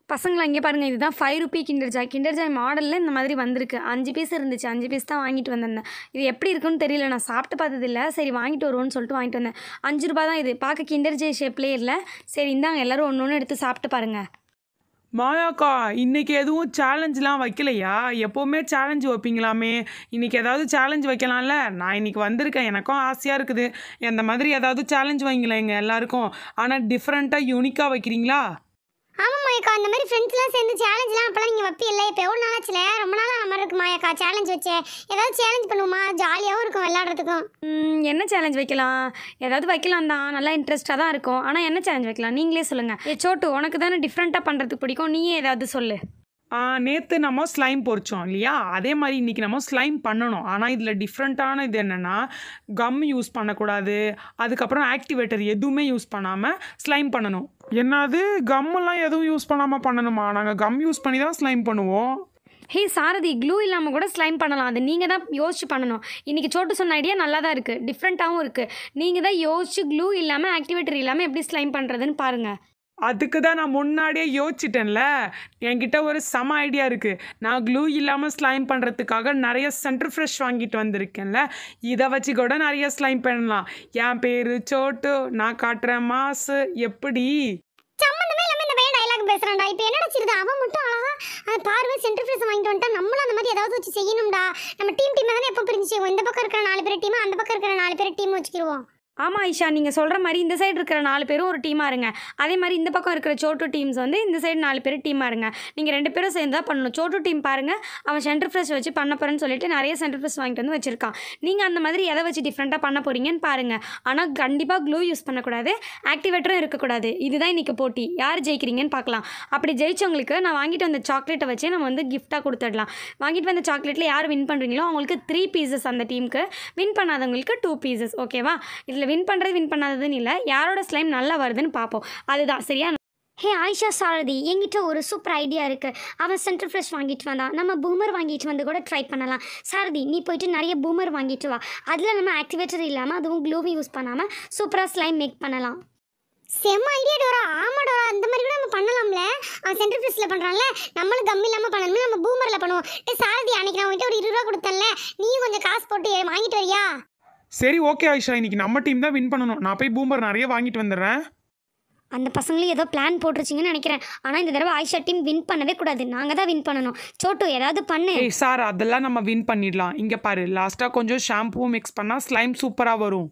பசங்களா இங்கே பாருங்கள் இதுதான் five rupee Kinder Joy Kinder Joy மாடலில் இந்த மாதிரி வந்திருக்கு அஞ்சு பீஸ் இருந்துச்சு அஞ்சு பீஸ் தான் வாங்கிட்டு வந்திருந்தேன் இது எப்படி இருக்குன்னு தெரியல நான் சாப்பிட்டு பார்த்ததில்ல சரி வாங்கிட்டு வருவோன்னு சொல்லிட்டு வாங்கிட்டு வந்தேன் அஞ்சு ரூபா தான் இது பார்க்க கிண்டர் ஜாய் ஷேப்லேயே இல்லை சரி இந்தாங்க எல்லோரும் ஒன்று ஒன்று எடுத்து சாப்பிட்டு பாருங்கள் மாயாக்கா இன்னைக்கு எதுவும் சேலஞ்செலாம் வைக்கலையா எப்போவுமே சேலஞ்சு வைப்பீங்களாமே இன்னைக்கு ஏதாவது சேலஞ்ச் வைக்கலாம்ல நான் இன்னைக்கு வந்திருக்கேன் எனக்கும் ஆசையாக இருக்குது இந்த மாதிரி ஏதாவது சேலஞ்ச் வைங்களேன் எங்கள் எல்லாருக்கும் ஆனால் டிஃப்ரெண்ட்டாக யூனிக்காக வைக்கிறீங்களா ஆமாம் மாயக்கா இந்த மாதிரி ஃப்ரெண்ட்ஸ்லாம் சேர்ந்து சேலஞ்ச்லாம் அப்போலாம் நீங்கள் வைப்பில்ல இப்போ எவ்வளோ நாள் ஆச்சுல ரொம்ப நாளாக நம்ம இருக்கு மாயக்கா சேலஞ்ச் வச்சே ஏதாவது சேலஞ்ச் பண்ணுவோமா ஜாலியாகவும் இருக்கும் விளையாடுறதுக்கும் ம், என்ன சேலஞ்ச் வைக்கலாம் ஏதாவது வைக்கலாம் தான் நல்லா இன்ட்ரெஸ்ட்டாக தான் இருக்கும் ஆனால் என்ன சேலஞ்ச் வைக்கலாம் நீங்களே சொல்லுங்கள் ஏ சோட்டு உனக்கு தானே டிஃப்ரெண்ட்டாக பண்ணுறதுக்கு பிடிக்கும் நீயே ஏதாவது சொல்லு நேற்று நம்ம ஸ்லைம் பொரிச்சோம் இல்லையா அதே மாதிரி இன்றைக்கி நம்ம ஸ்லைம் பண்ணணும் ஆனால் இதில் டிஃப்ரெண்ட்டான இது என்னென்னா கம் யூஸ் பண்ணக்கூடாது அதுக்கப்புறம் ஆக்டிவேட்டர் எதுவுமே யூஸ் பண்ணாமல் ஸ்லைம் பண்ணணும் என்னது கம்மெல்லாம் எதுவும் யூஸ் பண்ணாமல் பண்ணணுமா நாங்கள் கம் யூஸ் பண்ணி தான் ஸ்லைம் பண்ணுவோம் ஹே சாரதி க்ளூ இல்லாமல் கூட ஸ்லைம் பண்ணலாம் அது நீங்கள் தான் யோசிச்சு பண்ணணும் இன்றைக்கி சோட்டு சொன்ன ஐடியா நல்லா தான் இருக்குது டிஃப்ரெண்ட்டாகவும் இருக்குது நீங்கள் தான் யோசிச்சு க்ளூ இல்லாமல் ஆக்டிவேட்டர் இல்லாமல் எப்படி ஸ்லைம் பண்ணுறதுன்னு பாருங்கள் அதுக்கு தான் நான் முன்னாடியே யோசிச்சிட்டேன்ல என்கிட்ட ஒரு செம ஐடியா இருக்குது நான் க்ளூ இல்லாமல் ஸ்லைம் பண்ணுறதுக்காக நிறைய சென்டர் ஃப்ரெஷ் வாங்கிட்டு வந்திருக்கேன்ல இதை வச்சு கூட நிறைய ஸ்லைம் பண்ணலாம் என் பேர் சோட்டு நான் காட்டுறேன் மாசு எப்படி சம்மந்தமே இல்லாமல் இந்த பையன் டைலாக் பேசுகிறான்டா இப்போ என்ன வச்சிருது அவன் மட்டும் அழகா அது பார்வை சென்டர் ஃப்ரெஸ் வாங்கிட்டு வந்துட்டா நம்மளும் அந்த மாதிரி ஏதாவது வச்சு செய்யணும்டா நம்ம டீம் டீம் தானே எப்போ பிரிஞ்சு செய்வோம் இந்த பக்கம் இருக்கிற நாலு பேர் டீம் அந்த பக்கம் இருக்கிற நாலு பேர் டீம் வச்சுக்கிடுவோம் ஆமாம் ஐஷா நீங்கள் சொல்கிற மாதிரி இந்த சைடு இருக்கிற நாலு பேரும் ஒரு டீமாக இருங்க அதே மாதிரி இந்த பக்கம் இருக்கிற சோட்டு டீம்ஸ் வந்து இந்த சைடு நாலு பேர் டீமாக இருங்க நீங்கள் ரெண்டு பேரும் சேர்ந்து தான் பண்ணணும் சோட்டு டீம் பாருங்கள் அவன் சென்டர் ஃப்ரெஷ் வச்சு பண்ண போகிறேன்னு சொல்லிட்டு நிறைய சென்டர் ஃப்ரெஷ் வாங்கிட்டு வந்து வச்சிருக்கான் நீங்கள் அந்த மாதிரி எதை வச்சு டிஃப்ரெண்ட்டாக பண்ண போகிறீங்கன்னு பாருங்கள் ஆனால் கண்டிப்பாக க்ளூ யூஸ் பண்ணக்கூடாது ஆக்டிவேட்டரும் இருக்கக்கூடாது இதுதான் இன்றைக்கி போட்டி யார் ஜெயிக்கிறீங்கன்னு பார்க்கலாம் அப்படி ஜெயிச்சவங்களுக்கு நான் வாங்கிட்டு வந்த சாக்லேட்டை வச்சு நம்ம வந்து கிஃப்ட்டாக கொடுத்துடலாம் வாங்கிட்டு வந்த சாக்லேட்டில் யார் வின் பண்ணுறீங்களோ அவங்களுக்கு த்ரீ பீசஸ் அந்த டீமுக்கு வின் பண்ணாதவங்களுக்கு டூ பீசஸ் ஓகேவா இதில் வின் பண்ணுறது வின் பண்ணாததுன்னு இல்லை யாரோட ஸ்லைம் நல்லா வருதுன்னு பார்ப்போம் அதுதான் சரியா ஹே ஆயிஷா சாரதி என்கிட்ட ஒரு சூப்பர் ஐடியா இருக்குது அவன் சென்டர் ஃப்ரெஷ் வாங்கிட்டு வந்தான் நம்ம பூமர் வாங்கிட்டு வந்து கூட ட்ரை பண்ணலாம் சாரதி நீ போயிட்டு நிறைய பூமர் வாங்கிட்டு வா அதில் நம்ம ஆக்டிவேட்டர் இல்லாமல் அதுவும் க்ளூவி யூஸ் பண்ணாமல் சூப்பராக ஸ்லைம் மேக் பண்ணலாம் செம்ம ஐடியா டோரா ஆமா டோரா அந்த மாதிரி கூட நம்ம பண்ணலாம்ல அவன் சென்டர் ஃப்ரெஷ்ல பண்றான்ல நம்மளும் கம் இல்லாம பண்ணணும் நம்ம பூமர்ல பண்ணுவோம் டே சாரதி அன்னைக்கு நான் உன்கிட்ட ஒரு இருபது ரூபா கொடுத்தேன்ல நீ கொஞ்சம் காசு போட்டு வாங்கிட்டு வரியா சரி ஓகே ஆயிஷா இன்னைக்கு நம்ம டீம் தான் வின் பண்ணணும் நான் போய் பூமர் நிறைய வாங்கிட்டு வந்துடுறேன் அந்த பசங்களும் ஏதோ பிளான் போட்டுருச்சிங்கன்னு நினைக்கிறேன் ஆனால் இந்த தடவை ஆயிஷா டீம் வின் பண்ணவே கூடாது நாங்கள் தான் வின் பண்ணணும் சோட்டு ஏதாவது பண்ணு ஏய் சார் அதெல்லாம் நம்ம வின் பண்ணிடலாம் இங்கே பாரு லாஸ்ட்டாக கொஞ்சம் ஷாம்புவும் மிக்ஸ் பண்ணால் ஸ்லைம் சூப்பராக வரும்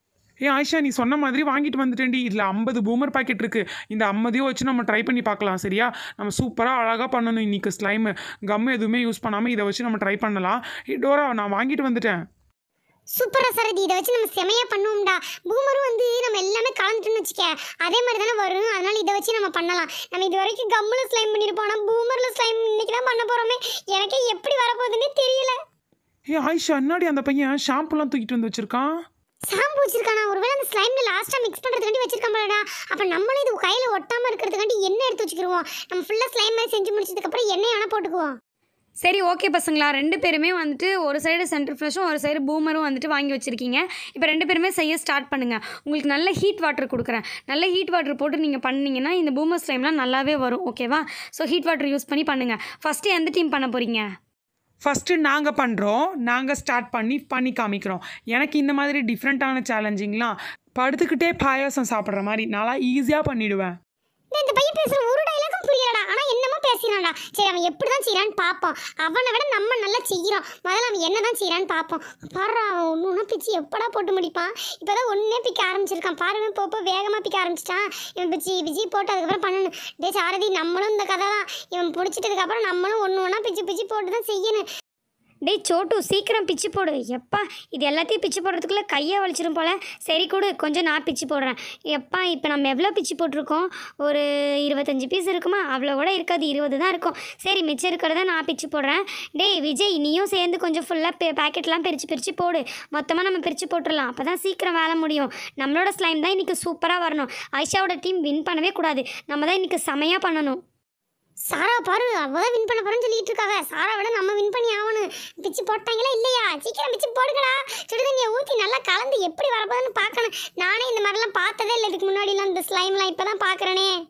ஏ ஆயிஷா நீ சொன்ன மாதிரி வாங்கிட்டு வந்துட்டேன்டி இதில் ஐம்பது பூமர் பாக்கெட் இருக்குது இந்த ஐம்பதையும் வச்சு நம்ம ட்ரை பண்ணி பார்க்கலாம் சரியா நம்ம சூப்பராக அழகாக பண்ணணும் இன்னைக்கு ஸ்லைமு கம் எதுவுமே யூஸ் பண்ணாமல் இதை வச்சு நம்ம ட்ரை பண்ணலாம் ஏ டோரா நான் வாங்கிட்டு வந்துட்டேன் சூப்பரா சரதி இதை வச்சு நம்ம செமையா பண்ணுவோம்டா பூமரும் வந்து நம்ம எல்லாமே கலந்துட்டோம்னு வச்சுக்க அதே மாதிரி தானே வரும் அதனால இதை வச்சு நம்ம பண்ணலாம் நம்ம இது வரைக்கும் கம்மில் ஸ்லைம் பண்ணியிருப்போம் ஆனால் பூமரில் ஸ்லைம் இன்னைக்கு தான் பண்ண போகிறோமே எனக்கே எப்படி வரப்போகுதுன்னே தெரியல ஏ ஆயிஷா என்னாடி அந்த பையன் ஷாம்புலாம் தூக்கிட்டு வந்து வச்சிருக்கான் ஷாம்பு வச்சிருக்கானா ஒருவேளை அந்த ஸ்லைம்ல லாஸ்ட்டாக மிக்ஸ் பண்ணுறதுக்காண்டி வச்சிருக்கான் போலடா அப்போ நம்மளும் இது கையில் ஒட்டாமல் இருக்கிறதுக்காண்டி எண்ணெய் எடுத்து வச்சுக்கிருவோம் நம்ம ஃபுல்லாக ஸ்லைம் மாதிரி செஞ்சு முடிச்சதுக்கப்புறம் எண்ணெய் வேணால் போட்டுக்குவோம் சரி ஓகே பசங்களா ரெண்டு பேருமே வந்துட்டு ஒரு சைடு சென்டர் ஃப்ரெஷ்ஷும் ஒரு சைடு பூமரும் வந்துட்டு வாங்கி வச்சுருக்கீங்க இப்போ ரெண்டு பேருமே செய்ய ஸ்டார்ட் பண்ணுங்கள் உங்களுக்கு நல்ல ஹீட் வாட்டர் கொடுக்குறேன் நல்ல ஹீட் வாட்டர் போட்டு நீங்கள் பண்ணீங்கன்னா இந்த பூமர் ஸ்லைம்லாம் நல்லாவே வரும் ஓகேவா ஸோ ஹீட் வாட்டர் யூஸ் பண்ணி பண்ணுங்கள் ஃபஸ்ட்டு எந்த டீம் பண்ண போகிறீங்க ஃபஸ்ட்டு நாங்கள் பண்ணுறோம் நாங்கள் ஸ்டார்ட் பண்ணி பண்ணி காமிக்கிறோம் எனக்கு இந்த மாதிரி டிஃப்ரெண்ட்டான சேலஞ்சிங்லாம் படுத்துக்கிட்டே பாயாசம் சாப்பிட்ற மாதிரி நல்லா ஈஸியாக பண்ணிடுவேன் டேய், இந்த பையன் பேசுற ஒரு டைலாகும் புரியலடா ஆனா என்னமோ பேசுறான்டா சரி அவன் எப்படி தான் செய்யறான்னு பார்ப்போம் அவனை விட நம்ம நல்லா செய்யறோம் முதல்ல அவன் என்ன தான் செய்யறான்னு பார்ப்போம் பாரு அவன் ஒன்று ஒன்று பிச்சு எப்படா போட்டு முடிப்பான் இப்போதான் ஒன்னே பிக்க ஆரம்பிச்சிருக்கான் பாருங்க போப்போ வேகமாக பிக்க ஆரம்பிச்சிட்டான் இவன் பிச்சு பிச்சு போட்டு அதுக்கப்புறம் பண்ணணும் டே சாரதி நம்மளும் இந்த கதை தான் இவன் பிடிச்சிட்டதுக்கு அப்புறம் நம்மளும் ஒன்று ஒன்றா பிச்சு பிச்சு போட்டு தான் செய்யணும் டேய் சோட்டு சீக்கிரம் பிச்சு போடு எப்பா இது எல்லாத்தையும் பிச்சு போடுறதுக்குள்ளே கையை வலிச்சிரும் போல சரி கொடு கொஞ்சம் நான் பிச்சு போடுறேன் எப்பா இப்போ நம்ம எவ்வளோ பிச்சு போட்டிருக்கோம் ஒரு இருபத்தஞ்சி பீஸ் இருக்குமா அவ்வளோ கூட இருக்காது இருபது தான் இருக்கும் சரி மிச்சம் இருக்கிறத நான் பிச்சு போடுறேன் டேய் விஜய் நீயும் சேர்ந்து கொஞ்சம் ஃபுல்லாக பேக்கெட்லாம் பிரித்து பிரித்து போடு மொத்தமாக நம்ம பிரித்து போட்டுடலாம் அப்போ தான் சீக்கிரம் வேலை முடியும் நம்மளோட ஸ்லைம் தான் இன்றைக்கி சூப்பராக வரணும் ஐஷாவோட டீம் வின் பண்ணவே கூடாது நம்ம தான் இன்றைக்கி செமையாக பண்ணணும் சாரா பாரு அவதான் வின் பண்ண போறேன்னு சொல்லிட்டு இருக்காங்க சாரா விட நம்ம வின் பண்ணி ஆகணும் பிச்சு போட்டாங்களா இல்லையா சீக்கிரம் பிச்சு போடுங்கடா சுடுதண்ணியை ஊற்றி நல்லா கலந்து எப்படி வரப்போகுதுன்னு பார்க்கணும் நானே இந்த மாதிரிலாம் பார்த்ததே இல்லை இதுக்கு முன்னாடிலாம் இந்த ஸ்லைம்லாம் இப்போ தான் பார்க்குறேனே இப்படி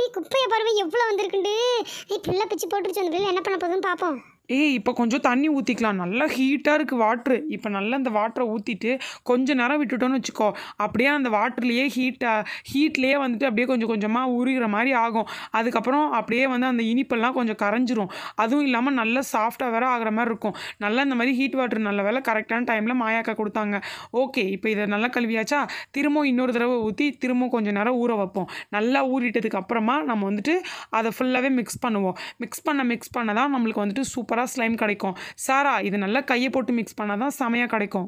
குப்பையை பாருவே எவ்வளோ வந்திருக்குண்டு ஏய் பிள்ளை பிச்சு போட்டுருச்சு அந்த பிள்ளை என்ன பண்ண போகுதுன்னு பார்ப்போம் ஏய் இப்போ கொஞ்சம் தண்ணி ஊற்றிக்கலாம் நல்லா ஹீட்டாக இருக்குது வாட்ரு இப்போ நல்லா அந்த வாட்டரை ஊற்றிட்டு கொஞ்ச நேரம் விட்டுட்டோன்னு வச்சுக்கோ அப்படியே அந்த வாட்டர்லேயே ஹீட்டாக ஹீட்லேயே வந்துட்டு அப்படியே கொஞ்சம் கொஞ்சமாக உருகிற மாதிரி ஆகும் அதுக்கப்புறம் அப்படியே வந்து அந்த இனிப்பெல்லாம் கொஞ்சம் கரைஞ்சிரும் அதுவும் இல்லாமல் நல்லா சாஃப்டாக வேற ஆகிற மாதிரி இருக்கும் நல்லா இந்த மாதிரி ஹீட் வாட்டர் நல்ல வேலை கரெக்டான டைமில் மாயாக்கா கொடுத்தாங்க ஓகே இப்போ இதை நல்லா கழுவியாச்சா திரும்பவும் இன்னொரு தடவை ஊற்றி திரும்பவும் கொஞ்சம் நேரம் ஊற வைப்போம் நல்லா ஊறிட்டதுக்கு அப்புறமா நம்ம வந்துட்டு அதை ஃபுல்லாகவே மிக்ஸ் பண்ணுவோம் மிக்ஸ் பண்ண மிக்ஸ் பண்ண தான் நம்மளுக்கு வந்துட்டு சூப்பராக ஸ்லைம் கிடைக்கும் சாரா இது நல்லா கையை போட்டு மிக்ஸ் பண்ணால் தான் செமையாக கிடைக்கும்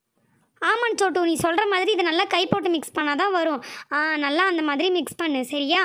ஆமாம் சோட்டு நீ சொல்கிற மாதிரி இதை நல்லா கை போட்டு மிக்ஸ் பண்ணால் தான் வரும் ஆ நல்லா அந்த மாதிரி மிக்ஸ் பண்ணு சரியா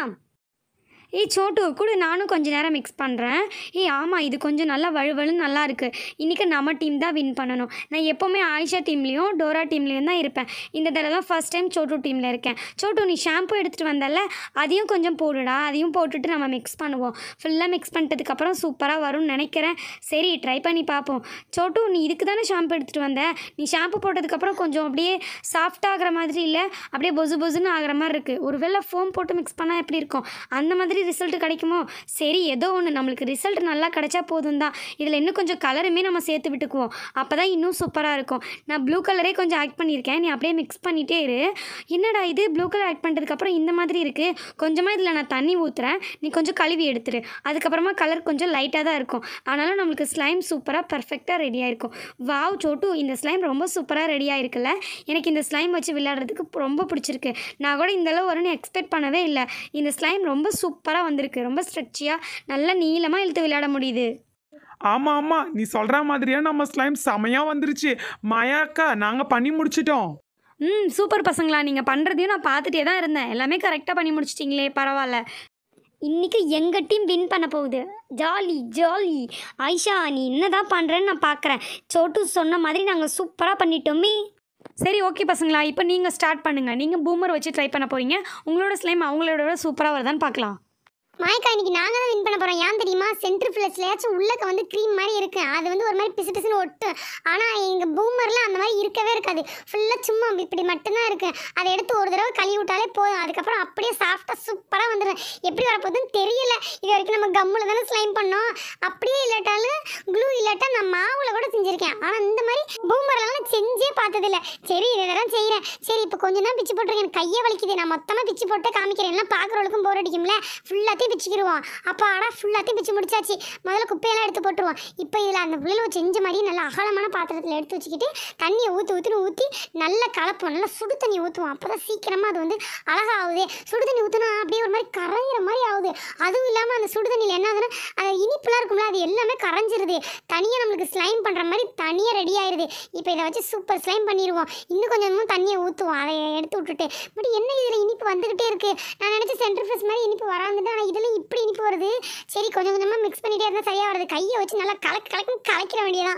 ஏய் சோட்டு கூட நானும் கொஞ்ச நேரம் மிக்ஸ் பண்ணுறேன் ஏய் ஆமாம் இது கொஞ்சம் நல்லா வழுவழுன்னு நல்லா இருக்குது இன்றைக்கி நம்ம டீம் தான் வின் பண்ணணும் நான் எப்போவுமே ஆயிஷா டீம்லேயும் டோரா டீம்லேயும் தான் இருப்பேன் இந்த தடவை தான் ஃபஸ்ட் டைம் சோட்டு டீமில் இருக்கேன் சோட்டு நீ ஷாம்பு எடுத்துகிட்டு வந்தல அதையும் கொஞ்சம் போடுடா அதையும் போட்டுட்டு நம்ம மிக்ஸ் பண்ணுவோம் ஃபுல்லாக மிக்ஸ் பண்ணிட்டதுக்கப்புறம் சூப்பராக வரும்னு நினைக்கிறேன் சரி ட்ரை பண்ணி பார்ப்போம் சோட்டு நீ இதுக்கு தானே ஷாம்பு எடுத்துகிட்டு வந்த நீ ஷாம்பு போட்டதுக்கப்புறம் கொஞ்சம் அப்படியே சாஃப்ட் ஆகிற மாதிரி இல்லை அப்படியே பொசு பொசுன்னு ஆகிற மாதிரி இருக்குது ஒருவேளை ஃபோம் போட்டு மிக்ஸ் பண்ணால் எப்படி இருக்கும் அந்த மாதிரி ரிசல்ட் கிடைக்குமோ சரி ஏதோ ஒன்று நம்மளுக்கு ரிசல்ட் நல்லா கிடைச்சா போதும் தான் இதில் இன்னும் கொஞ்சம் கலருமே நம்ம சேர்த்து விட்டுக்குவோம் அப்போ தான் இன்னும் சூப்பராக இருக்கும் நான் ப்ளூ கலரே கொஞ்சம் ஆட் பண்ணியிருக்கேன் நீ அப்படியே மிக்ஸ் பண்ணிகிட்டே இரு என்னடா இது ப்ளூ கலர் ஆட் பண்ணுறதுக்கப்புறம் இந்த மாதிரி இருக்குது கொஞ்சமாக இதில் நான் தண்ணி ஊற்றுறேன் நீ கொஞ்சம் கழுவி எடுத்துரு அதுக்கப்புறமா கலர் கொஞ்சம் லைட்டாக தான் இருக்கும் ஆனாலும் நம்மளுக்கு ஸ்லைம் சூப்பராக பர்ஃபெக்டாக ரெடியாக இருக்கும் வாவ் சோட்டு இந்த ஸ்லைம் ரொம்ப சூப்பராக ரெடியாக இருக்குல்ல எனக்கு இந்த ஸ்லைம் வச்சு விளையாடுறதுக்கு ரொம்ப பிடிச்சிருக்கு நான் கூட இந்த அளவு வரும்னு எக்ஸ்பெக்ட் பண்ணவே இல்லை இந்த ஸ்லைம் ரொம்ப சூப்பராக வந்திருக்கு ரொம்ப ஸ்ட்ரெச்சியாக நல்லா நீளமாக இழுத்து விளையாட முடியுது ஆமாம் ஆமாம் நீ சொல்கிற மாதிரியே நம்ம ஸ்லைம் செமையாக வந்துருச்சு மாயாக்கா நாங்கள் பண்ணி முடிச்சிட்டோம் ம் சூப்பர் பசங்களா நீங்கள் பண்ணுறதையும் நான் பார்த்துட்டே தான் இருந்தேன் எல்லாமே கரெக்டாக பண்ணி முடிச்சிட்டிங்களே பரவாயில்ல இன்னைக்கு எங்கள் டீம் வின் பண்ண போகுது ஜாலி ஜாலி ஆயிஷா நீ என்னதான் பண்ணுறேன்னு நான் பார்க்குறேன் சோட்டு சொன்ன மாதிரி நாங்கள் சூப்பராக பண்ணிட்டோமே சரி ஓகே பசங்களா இப்போ நீங்கள் ஸ்டார்ட் பண்ணுங்கள் நீங்கள் பூமர் வச்சு ட்ரை பண்ண போகிறீங்க உங்களோட ஸ்லைம் அவங்களோட விட சூப்பராக வருதான்னு பார்க்கலாம் மாயக்கா இன்னைக்கு நாங்கள் தான் வின் பண்ண போகிறோம் ஏன் தெரியுமா சென்ட்ரு ஃப்ளெஷ்லையாச்சும் உள்ளக்க வந்து க்ரீம் மாதிரி இருக்கு அது வந்து ஒரு மாதிரி பிசு பிசுன்னு ஒட்டு ஆனால் எங்கள் பூமரில் அந்த மாதிரி இருக்கவே இருக்காது ஃபுல்லாக சும்மா இப்படி மட்டும்தான் இருக்கு அதை எடுத்து ஒரு தடவை கழுவி விட்டாலே போதும் அதுக்கப்புறம் அப்படியே சாஃப்டாக சூப்பராக வந்துடும் எப்படி வரப்போகுதுன்னு தெரியல இது வரைக்கும் நம்ம கம்மில் தானே ஸ்லைம் பண்ணோம் அப்படியே இல்லாட்டாலும் க்ளூ இல்லாட்டா நான் மாவில் கூட செஞ்சுருக்கேன் ஆனால் இந்த மாதிரி பூமரெல்லாம் நான் செஞ்சே பார்த்ததில்ல சரி இதை தான் செய்கிறேன் சரி இப்போ கொஞ்சம் தான் பிச்சு போட்டிருக்கேன் எனக்கு கையை வலிக்குது நான் மொத்தமாக பிச்சு போட்டு காமிக்கிறேன் எல்லாம் பார்க்குறவளுக்கும் போர் அடிக்கும்ல ஃபுல்லாத்தையும் பிச்சுக்கிடுவோம் அப்போ ஆடா ஃபுல்லாத்தையும் பிச்சு முடிச்சாச்சு முதல்ல குப்பையெல்லாம் எடுத்து போட்டுருவோம் இப்போ இதில் அந்த புள்ளில் செஞ்ச மாதிரி நல்லா அகலமான பாத்திரத்தில் எடுத்து வச்சுக்கிட்டு தண்ணியை ஊற்றி ஊற்றின்னு ஊற்றி நல்லா கலப்போம் நல்லா சுடு தண்ணி ஊற்றுவோம் அப்போ தான் சீக்கிரமாக அது வந்து அழகாகுது சுடு தண்ணி ஊற்றினா அப்படியே ஒரு மாதிரி கரையிற மாதிரி ஆகுது அதுவும் இல்லாமல் அந்த சுடு தண்ணியில் என்ன ஆகுதுன்னா அந்த இனிப்புலாம் இருக்கும்ல அது எல்லாமே கரைஞ்சிருது தனியாக நம்மளுக்கு ஸ்லைம் பண்ணுற மாதிரி தனியாக ரெடி ஆயிடுது இப்போ இதை வச்சு சூப்பர் ஸ்லைம் பண்ணிடுவோம் இன்னும் கொஞ்சம் கொஞ்சமாக தண்ணியை ஊற்றுவோம் அதை எடுத்து விட்டுட்டு பட் என்ன இதில் இனிப்பு வந்துக்கிட்டே இருக்குது நான் நினச்ச சென்டர் ஃப்ரெஷ் மாதிரி இனிப்பு வராந்துட்டு ஆனால் இதில் இப்படி இனிப்பு வருது சரி கொஞ்சம் கொஞ்சமாக மிக்ஸ் பண்ணிகிட்டே இருந்தால் சரியாக வருது கையை வச்சு நல்லா கலக்கு கலக்குன்னு கலக்கிற வேண்டியதான்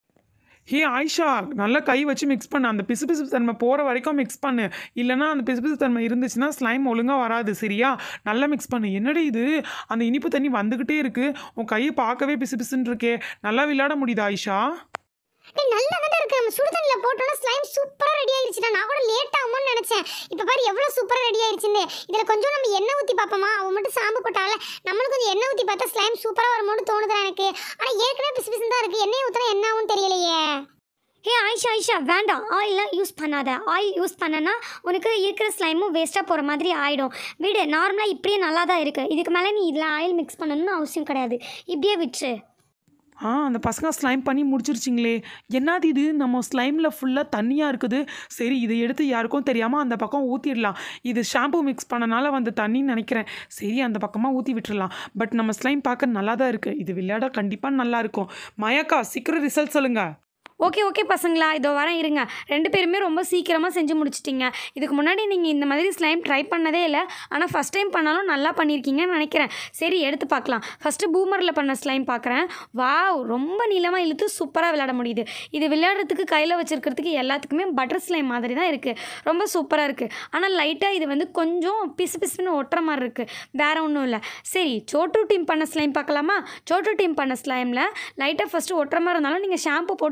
ஹே ஆயிஷா நல்லா கை வச்சு மிக்ஸ் பண்ணு அந்த பிசு பிசு தன்மை போகிற வரைக்கும் மிக்ஸ் பண்ணு இல்லைனா அந்த பிசு பிசு தன்மை இருந்துச்சுன்னா ஸ்லைம் ஒழுங்காக வராது சரியா நல்லா மிக்ஸ் பண்ணு என்னடி இது அந்த இனிப்பு தண்ணி வந்துக்கிட்டே இருக்குது உன் கையை பார்க்கவே பிசு பிசுன்னு இருக்கே நல்லா விளையாட முடியுதா ஆயிஷா டேய் நல்லா தானே இருக்கு நம்ம சுடு தண்ணியில் போட்டோன்னா ஸ்லைம் சூப்பராக ரெடி ஆயிருச்சுடா நான் கூட லேட் ஆகுமோன்னு நினச்சேன் இப்போ பாரு எவ்வளோ சூப்பராக ரெடி ஆயிருச்சுன்னு இதில் கொஞ்சம் நம்ம எண்ணெய் ஊற்றி பார்ப்போமா அவன் மட்டும் சாம்பு போட்டால நம்மளும் கொஞ்சம் எண்ணெய் ஊற்றி பார்த்தா ஸ்லைம் சூப்பராக வருமோன்னு தோணுதுடா எனக்கு ஆனால் ஏற்கனவே பிசு பிசுன்னு தான் இருக்குது எண்ணெய் ஊற்றினா என்ன ஆகும் தெரியலையே ஹே ஆயிஷா ஆயிஷா வேண்டாம் ஆயிலாம் யூஸ் பண்ணாத ஆயில் யூஸ் பண்ணனா உனக்கு இருக்கிற ஸ்லைமும் வேஸ்ட்டாக போகிற மாதிரி ஆகிடும் விடு நார்மலாக இப்படியே நல்லா தான் இருக்குது இதுக்கு மேலே நீ இதில் ஆயில் மிக்ஸ் பண்ணணும்னு அவசியம் கிடையாது இப்படியே விட்டுரு ஆ அந்த பசங்க ஸ்லைம் பண்ணி முடிச்சிருச்சிங்களே என்னது இது நம்ம ஸ்லைமில் ஃபுல்லாக தண்ணியாக இருக்குது சரி இதை எடுத்து யாருக்கும் தெரியாமல் அந்த பக்கம் ஊற்றிடலாம் இது ஷாம்பு மிக்ஸ் பண்ணனால வந்த தண்ணின்னு நினைக்கிறேன் சரி அந்த பக்கமாக ஊற்றி விட்டுறலாம் பட் நம்ம ஸ்லைம் பார்க்க நல்லா தான் இருக்குது இது விளையாட கண்டிப்பாக நல்லா இருக்கும் மயக்கா சீக்கிரம் ரிசல்ட் சொல்லுங்கள் ஓகே ஓகே பசங்களா இதோ வரேன் இருங்க ரெண்டு பேருமே ரொம்ப சீக்கிரமாக செஞ்சு முடிச்சிட்டிங்க இதுக்கு முன்னாடி நீங்கள் இந்த மாதிரி ஸ்லைம் ட்ரை பண்ணதே இல்லை ஆனால் ஃபஸ்ட் டைம் பண்ணாலும் நல்லா பண்ணியிருக்கீங்கன்னு நினைக்கிறேன் சரி எடுத்து பார்க்கலாம் ஃபஸ்ட்டு பூமரில் பண்ண ஸ்லைம் பார்க்குறேன் வாவ் ரொம்ப நீளமாக இழுத்து சூப்பராக விளையாட முடியுது இது விளையாடுறதுக்கு கையில் வச்சுருக்கிறதுக்கு எல்லாத்துக்குமே பட்டர் ஸ்லைம் மாதிரி தான் இருக்குது ரொம்ப சூப்பராக இருக்குது ஆனால் லைட்டாக இது வந்து கொஞ்சம் பிசு பிசுன்னு ஒட்டுற மாதிரி இருக்குது வேற ஒன்றும் இல்லை சரி சோட்டு டீம் பண்ண ஸ்லைம் பார்க்கலாமா சோட்டு டீம் பண்ண ஸ்லைமில் லைட்டாக ஃபஸ்ட்டு ஒட்டுற மாதிரி இருந்தாலும் நீங்கள் ஷாம்பு போட்டு ஏதோ பண்ணி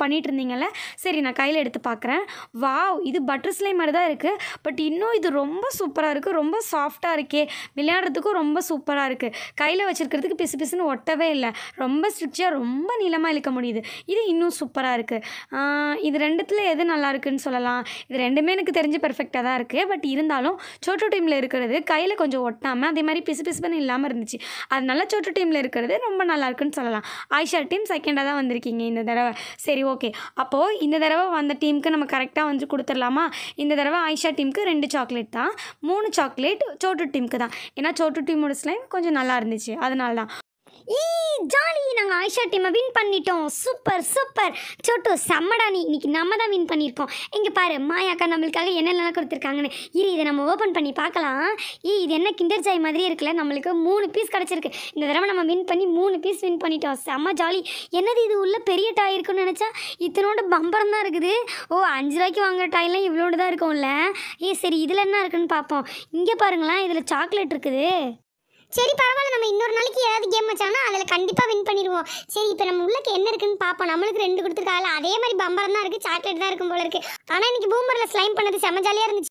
பண்ணிட்டு இருந்தீங்கல்ல சரி நான் கையில் எடுத்து பார்க்குறேன் வாவ் இது பட்டர் ஸ்லைம் மாதிரி தான் இருக்குது பட் இன்னும் இது ரொம்ப சூப்பராக இருக்குது ரொம்ப சாஃப்டாக இருக்கே விளையாடுறதுக்கும் ரொம்ப சூப்பராக இருக்குது கையில் வச்சிருக்கிறதுக்கு பிசு பிசுன்னு ஒட்டவே இல்லை ரொம்ப ஸ்ட்ரிக்சாக ரொம்ப நீளமாக இழுக்க முடியுது இது இன்னும் சூப்பராக இருக்குது இது ரெண்டுத்தில் எது நல்லா இருக்குன்னு சொல்லலாம் இது ரெண்டுமே எனக்கு தெரிஞ்சு பெர்ஃபெக்டாக தான் இருக்குது பட் இருந்தாலும் சோட்டு டீமில் இருக்கிறது கையில் கொஞ்சம் ஒட்டாமல் அதே மாதிரி பிசு பிசுப்புன்னு இல்லாமல் இருந்துச்சு அதனால சோட்டு டீமில் இருக்கிறது ரொம்ப நல்லா இருக்குன்னு சொல்லலாம் ஆயிஷா டீம் செகண்டாக தான் வந்திருக்கீங்க இந்த தடவை சரி ஓகே அப்போது இந்த தடவை வந்த டீமுக்கு நம்ம கரெக்டாக வந்து கொடுத்துடலாமா இந்த தடவை ஆயிஷா டீமுக்கு ரெண்டு சாக்லேட் தான் மூணு சாக்லேட் சோட்டு டீமுக்கு தான் ஏன்னா சோட்டு டீமோட ஸ்லைம் கொஞ்சம் நல்லா இருந்துச்சு அதனால தான் ஈ ஜாலி நாங்கள் ஆயிஷா டீமை வின் பண்ணிட்டோம் சூப்பர் சூப்பர் சோட்டு செம்மடா நீ இன்னைக்கு நம்ம தான் வின் பண்ணியிருக்கோம் இங்கே பாரு மாயாக்கா நம்மளுக்காக என்னென்னலாம் கொடுத்துருக்காங்கன்னு இரு இதை நம்ம ஓப்பன் பண்ணி பார்க்கலாம் ஈ இது என்ன கிண்டர் ஜாய் மாதிரி இருக்குல்ல நம்மளுக்கு மூணு பீஸ் கிடச்சிருக்கு இந்த தடவை நம்ம வின் பண்ணி மூணு பீஸ் வின் பண்ணிட்டோம் செம்ம ஜாலி என்னது இது உள்ள பெரிய டாய் இருக்குன்னு நினச்சா இத்தனோட பம்பரம் தான் இருக்குது ஓ அஞ்சு ரூபாய்க்கு வாங்குற டாய்லாம் இவ்வளோண்டு தான் இருக்கும்ல ஏ சரி இதில் என்ன இருக்குன்னு பார்ப்போம் இங்கே பாருங்களேன் இதில் சாக்லேட் இருக்குது சரி பரவாயில்ல நம்ம இன்னொரு நாளைக்கு ஏதாவது கேம் வச்சாங்கன்னா அதில் கண்டிப்பாக வின் பண்ணிடுவோம் சரி இப்போ நம்ம உள்ளக்கு என்ன இருக்குன்னு பார்ப்போம் நம்மளுக்கு ரெண்டு கொடுத்துருக்காங்கல்ல அதே மாதிரி பம்பரம் தான் இருக்குது சாக்லேட் தான் இருக்கும் போல இருக்குது ஆனால் இன்னைக்கு பூமரில் ஸ்லைம் பண்ணது செம்ம ஜாலியாக இருந்துச்சு